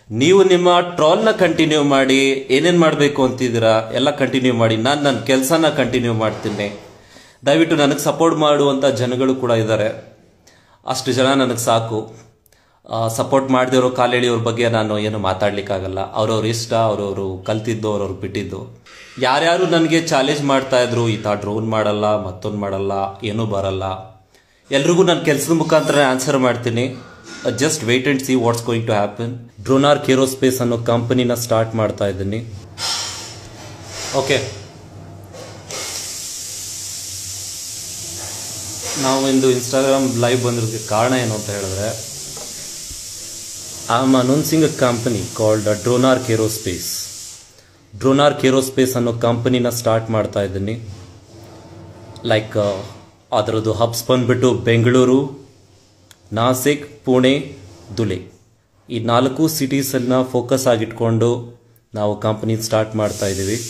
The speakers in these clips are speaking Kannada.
ನೀವು ನಿಮ್ಮ ಟ್ರಾಲ್ನ ಕಂಟಿನ್ಯೂ ಮಾಡಿ ಏನೇನು ಮಾಡಬೇಕು ಅಂತಿದ್ದೀರಾ ಎಲ್ಲ ಕಂಟಿನ್ಯೂ ಮಾಡಿ ನಾನು ನನ್ನ ಕೆಲಸನ ಕಂಟಿನ್ಯೂ ಮಾಡ್ತೀನಿ ದಯವಿಟ್ಟು ನನಗೆ ಸಪೋರ್ಟ್ ಮಾಡುವಂಥ ಜನಗಳು ಕೂಡ ಇದ್ದಾರೆ ಅಷ್ಟು ಜನ ನನಗೆ ಸಾಕು ಸಪೋರ್ಟ್ ಮಾಡದಿರೋ ಕಾಲೆಳೆಯೋರ ಬಗ್ಗೆ ನಾನು ಏನು ಮಾತಾಡ್ಲಿಕ್ಕಾಗಲ್ಲ ಅವ್ರವ್ರ ಇಷ್ಟ ಅವ್ರವರು ಕಲ್ತಿದ್ದು ಅವ್ರವ್ರು ಬಿಟ್ಟಿದ್ದು ಯಾರ್ಯಾರು ನನಗೆ ಚಾಲೆಂಜ್ ಮಾಡ್ತಾ ಇದ್ರು ಈ ತಾ ಡ್ರೋನ್ ಮಾಡಲ್ಲ ಮತ್ತೊಂದು ಮಾಡಲ್ಲ ಏನೂ ಬರಲ್ಲ ಎಲ್ರಿಗೂ ನಾನು ಕೆಲಸದ ಮುಖಾಂತರ ಆನ್ಸರ್ ಮಾಡ್ತೀನಿ just wait and see what's going to happen Dronar Aerospace ಅನ್ನೋ ಕಂಪನಿನ ಸ್ಟಾರ್ಟ್ ಮಾಡ್ತಾ ಇದ್ದೀನಿ ಓಕೆ ನಾವು ಇಂದು ಇನ್ಸ್ಟಾಗ್ರಾಮ್ ಲೈವ್ ಬಂದಿರೋದಕ್ಕೆ ಕಾರಣ ಏನು ಅಂತ ಹೇಳಿದ್ರೆ I am announcing a company called Dronar Aerospace Dronar Aerospace ಅನ್ನೋ ಕಂಪನಿನ ಸ್ಟಾರ್ಟ್ ಮಾಡ್ತಾ ಇದ್ದೀನಿ ಲೈಕ್ ಅದರದ್ದು ಹಬ್ಸ್ ಬಂದ್ಬಿಟ್ಟು ಬೆಂಗಳೂರು ನಾಸಿಕ್ ಪುಣೆ ದುಲೆ ಈ ನಾಲ್ಕು ಸಿಟೀಸನ್ನು ಫೋಕಸ್ ಆಗಿಟ್ಕೊಂಡು ನಾವು ಕಂಪನಿ ಸ್ಟಾರ್ಟ್ ಮಾಡ್ತಾ ಇದ್ದೀವಿ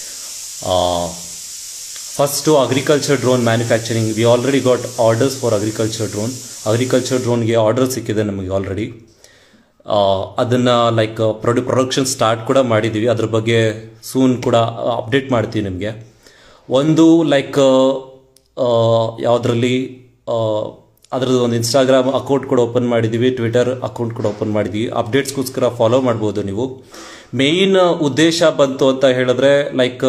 first agriculture drone manufacturing we already got orders for agriculture drone agriculture ಡ್ರೋನ್ಗೆ ಆರ್ಡರ್ ಸಿಕ್ಕಿದೆ ನಮಗೆ ಆಲ್ರೆಡಿ ಅದನ್ನು ಲೈಕ್ ಪ್ರೊಡ್ಯೂ ಪ್ರೊಡಕ್ಷನ್ ಸ್ಟಾರ್ಟ್ ಕೂಡ ಮಾಡಿದ್ದೀವಿ ಅದ್ರ ಬಗ್ಗೆ ಸೂನ್ ಕೂಡ ಅಪ್ಡೇಟ್ ಮಾಡ್ತೀವಿ ನಿಮಗೆ ಒಂದು ಲೈಕ್ ಯಾವುದರಲ್ಲಿ ಅದರದ್ದು ಒಂದು ಇನ್ಸ್ಟಾಗ್ರಾಮ್ ಅಕೌಂಟ್ ಕೂಡ ಓಪನ್ ಮಾಡಿದ್ದೀವಿ ಟ್ವಿಟರ್ ಅಕೌಂಟ್ ಕೂಡ ಓಪನ್ ಮಾಡಿದ್ದೀವಿ ಅಪ್ಡೇಟ್ಸ್ಗೋಸ್ಕರ ಫಾಲೋ ಮಾಡ್ಬೋದು ನೀವು ಮೇಯ್ನ್ ಉದ್ದೇಶ ಬಂತು ಅಂತ ಹೇಳಿದ್ರೆ ಲೈಕ್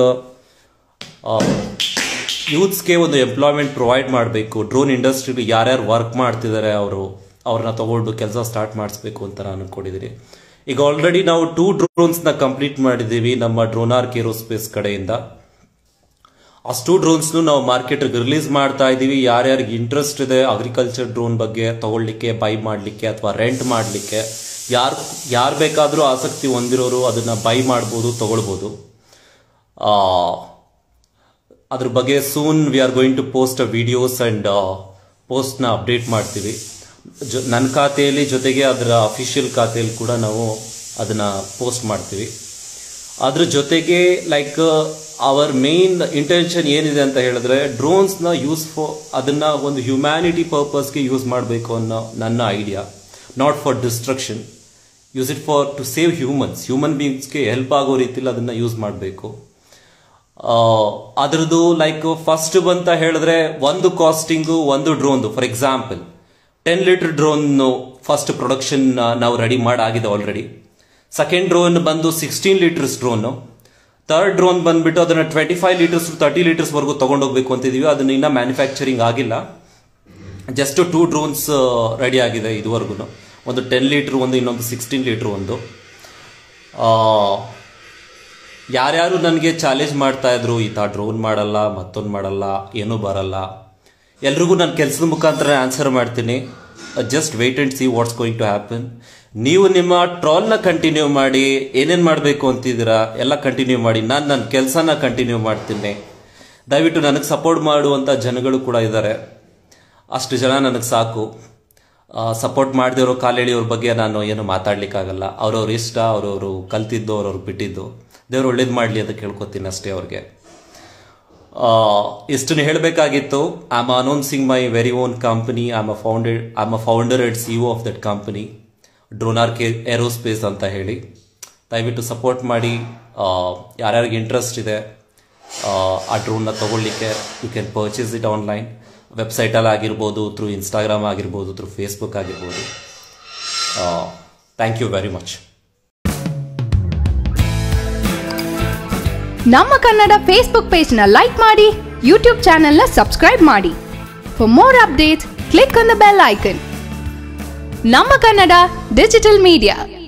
ಯೂತ್ಸ್ಗೆ ಒಂದು ಎಂಪ್ಲಾಯ್ಮೆಂಟ್ ಪ್ರೊವೈಡ್ ಮಾಡಬೇಕು ಡ್ರೋನ್ ಇಂಡಸ್ಟ್ರಿಲಿ ಯಾರ್ಯಾರು ವರ್ಕ್ ಮಾಡ್ತಿದ್ದಾರೆ ಅವರು ಅವ್ರನ್ನ ತಗೊಂಡು ಕೆಲಸ ಸ್ಟಾರ್ಟ್ ಮಾಡಿಸ್ಬೇಕು ಅಂತ ನಾನು ಅನ್ಕೊಂಡಿದ್ದೀನಿ ಈಗ ಆಲ್ರೆಡಿ ನಾವು ಟೂ ಡ್ರೋನ್ಸ್ನ ಕಂಪ್ಲೀಟ್ ಮಾಡಿದ್ದೀವಿ ನಮ್ಮ ಡ್ರೋನಾರ್ ಕೇರೋಸ್ಪೇಸ್ ಕಡೆಯಿಂದ ಅಷ್ಟು ಡ್ರೋನ್ಸ್ನು ನಾವು ಮಾರ್ಕೆಟ್ಗೆ ರಿಲೀಸ್ ಮಾಡ್ತಾ ಇದ್ದೀವಿ ಯಾರ್ಯಾರಿಗೆ ಇಂಟ್ರೆಸ್ಟ್ ಇದೆ ಅಗ್ರಿಕಲ್ಚರ್ ಡ್ರೋನ್ ಬಗ್ಗೆ ತಗೊಳ್ಳಿಕ್ಕೆ ಬೈ ಮಾಡಲಿಕ್ಕೆ ಅಥವಾ ರೆಂಟ್ ಮಾಡಲಿಕ್ಕೆ ಯಾರು ಯಾರು ಬೇಕಾದರೂ ಆಸಕ್ತಿ ಹೊಂದಿರೋರು ಅದನ್ನು ಬೈ ಮಾಡ್ಬೋದು ತಗೊಳ್ಬೋದು ಅದ್ರ ಬಗ್ಗೆ soon we are going to post a videos and ಪೋಸ್ಟ್ನ ಅಪ್ಡೇಟ್ ಮಾಡ್ತೀವಿ ಜೊ ನನ್ನ ಖಾತೆಯಲ್ಲಿ ಜೊತೆಗೆ ಅದರ ಅಫಿಷಿಯಲ್ ಖಾತೆಯಲ್ಲಿ ಕೂಡ ನಾವು ಅದನ್ನು ಪೋಸ್ಟ್ ಮಾಡ್ತೀವಿ ಅದ್ರ ಜೊತೆಗೆ ಲೈಕ್ ಅವರ್ ಮೇನ್ ಇಂಟೆನ್ಷನ್ ಏನಿದೆ ಅಂತ ಹೇಳಿದ್ರೆ ಡ್ರೋನ್ಸ್ನ ಯೂಸ್ ಫೋ ಅದನ್ನ ಒಂದು ಹ್ಯುಮ್ಯಾನಿಟಿ ಪರ್ಪಸ್ಗೆ ಯೂಸ್ ಮಾಡಬೇಕು ಅನ್ನೋ ನನ್ನ idea not for destruction use it for to save humans human ಬೀಯಿಂಗ್ಸ್ಗೆ ಹೆಲ್ಪ್ ಆಗೋ ರೀತಿಲಿ ಅದನ್ನ ಯೂಸ್ ಮಾಡಬೇಕು ಅದ್ರದ್ದು ಲೈಕ್ ಫಸ್ಟ್ ಬಂತ ಹೇಳಿದ್ರೆ ಒಂದು ಕಾಸ್ಟಿಂಗು ಒಂದು ಡ್ರೋನ್ದು for example ten litre drone first production ನಾವು ರೆಡಿ ಮಾಡಾಗಿದೆ ಆಲ್ರೆಡಿ ಸೆಕೆಂಡ್ ಡ್ರೋನ್ ಬಂದು sixteen litres drone third drone ಬಂದ್ಬಿಟ್ಟು ಅದನ್ನ twenty five litres thirty litres ವರೆಗೂ ತಗೊಂಡೋಗ್ಬೇಕು ಅಂತಿದೀವಿ ಅದನ್ನ ಇನ್ನ ಮ್ಯಾನುಫ್ಯಾಕ್ಚರಿಂಗ್ ಆಗಿಲ್ಲ ಜಸ್ಟ್ ಟೂ ಡ್ರೋನ್ಸ್ ರೆಡಿ ಆಗಿದೆ ಇದುವರೆಗೂ ಒಂದು ಟೆನ್ ಲೀಟರ್ ಒಂದು ಇನ್ನೊಂದು ಸಿಕ್ಸ್ಟೀನ್ ಲೀಟರ್ ಒಂದು ಯಾರ್ಯಾರು ನನಗೆ ಚಾಲೆಂಜ್ ಮಾಡ್ತಾ ಇದ್ರು ಈ ತಾ ಡ್ರೋನ್ ಮಾಡಲ್ಲ ಮತ್ತೊಂದು ಮಾಡಲ್ಲ ಏನೂ ಬರಲ್ಲ ಎಲ್ರಿಗೂ ನಾನು ಕೆಲಸದ ಮುಖಾಂತರ ಆನ್ಸರ್ ಮಾಡ್ತೀನಿ just wait and see what's going to happen ನೀವು ನಿಮ್ಮ ಟ್ರಾಲ್ನ ಕಂಟಿನ್ಯೂ ಮಾಡಿ ಏನೇನು ಮಾಡಬೇಕು ಅಂತಿದ್ದೀರಾ ಎಲ್ಲ ಕಂಟಿನ್ಯೂ ಮಾಡಿ ನಾನು ನನ್ನ ಕೆಲಸನ ಕಂಟಿನ್ಯೂ ಮಾಡ್ತೀನಿ ದಯವಿಟ್ಟು ನನಗೆ ಸಪೋರ್ಟ್ ಮಾಡುವಂಥ ಜನಗಳು ಕೂಡ ಇದ್ದಾರೆ ಅಷ್ಟು ಜನ ನನಗೆ ಸಾಕು ಸಪೋರ್ಟ್ ಮಾಡದಿರೋ ಕಾಲೆಳೆಯೋರ ಬಗ್ಗೆ ನಾನು ಏನು ಮಾತಾಡ್ಲಿಕ್ಕಾಗಲ್ಲ ಅವ್ರವ್ರ ಇಷ್ಟ ಅವ್ರವರು ಕಲ್ತಿದ್ದು ಅವ್ರವ್ರು ಬಿಟ್ಟಿದ್ದು ದೇವ್ರು ಒಳ್ಳೇದು ಮಾಡಲಿ ಅಂತ ಕೇಳ್ಕೊತೀನಿ ಅಷ್ಟೇ ಅವ್ರಿಗೆ ಇಷ್ಟನ್ನು ಹೇಳಬೇಕಾಗಿತ್ತು I am announcing my very own company I am a founded I am a founder and CEO of that company Dronar K Aerospace ಅಂತ ಹೇಳಿ ದಯವಿಟ್ಟು ಸಪೋರ್ಟ್ ಮಾಡಿ ಯಾರ್ಯಾರಿಗೆ ಇಂಟ್ರೆಸ್ಟ್ ಇದೆ ಆ ಡ್ರೋನ್ನ ತಗೊಳ್ಳಿಕ್ಕೆ you can purchase it online ವೆಬ್ಸೈಟಲ್ಲಿ ಆಗಿರ್ಬೋದು ಥ್ರೂ ಇನ್ಸ್ಟಾಗ್ರಾಮ್ ಆಗಿರ್ಬೋದು ಥ್ರೂ ಫೇಸ್ಬುಕ್ ಆಗಿರ್ಬೋದು ಥ್ಯಾಂಕ್ ಯು ವೆರಿ ಮಚ್ ನಮ್ಮ ಕನ್ನಡ ಫೇಸ್ಬುಕ್ ಪೇಜ್ನ ಲೈಕ್ ಮಾಡಿ ಯೂಟ್ಯೂಬ್ ಚಾನೆಲ್ನ ಸಬ್ಸ್ಕ್ರೈಬ್ ಮಾಡಿ for more updates click on the bell icon ನಮ್ಮ ಕನ್ನಡ ಡಿಜಿಟಲ್ ಮೀಡಿಯಾ